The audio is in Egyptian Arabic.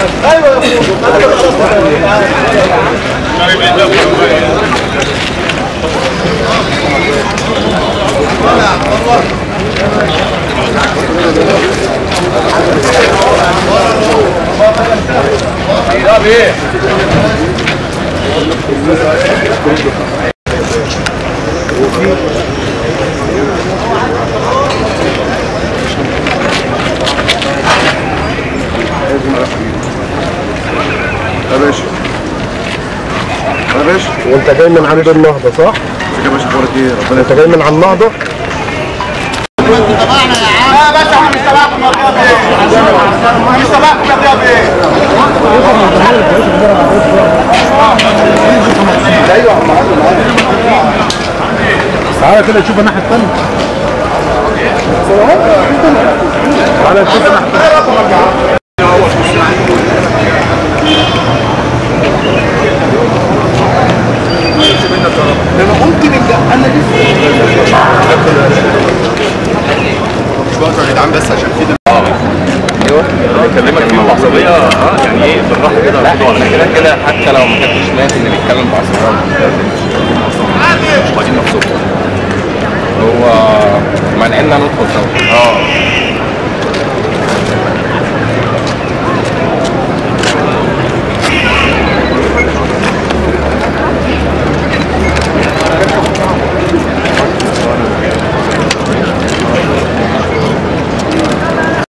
يا باشا يا باشا وانت جاي من عند النهضه صح؟ يا باشا اخبارك ايه ربنا انت جاي من على النهضه؟ تعالى كده نشوف الناحيه الثانيه تعالى نشوف الناحيه بقى يا جدعان بس عشان في ايوه بكلمك في العصبيه اه يعني ايه بالراحه كده لا احنا كده كده حتى لو ما كنتش ماشي ان نتكلم بعصبيه مش عايزين نفسه هو مانعنا ندخل سوا اه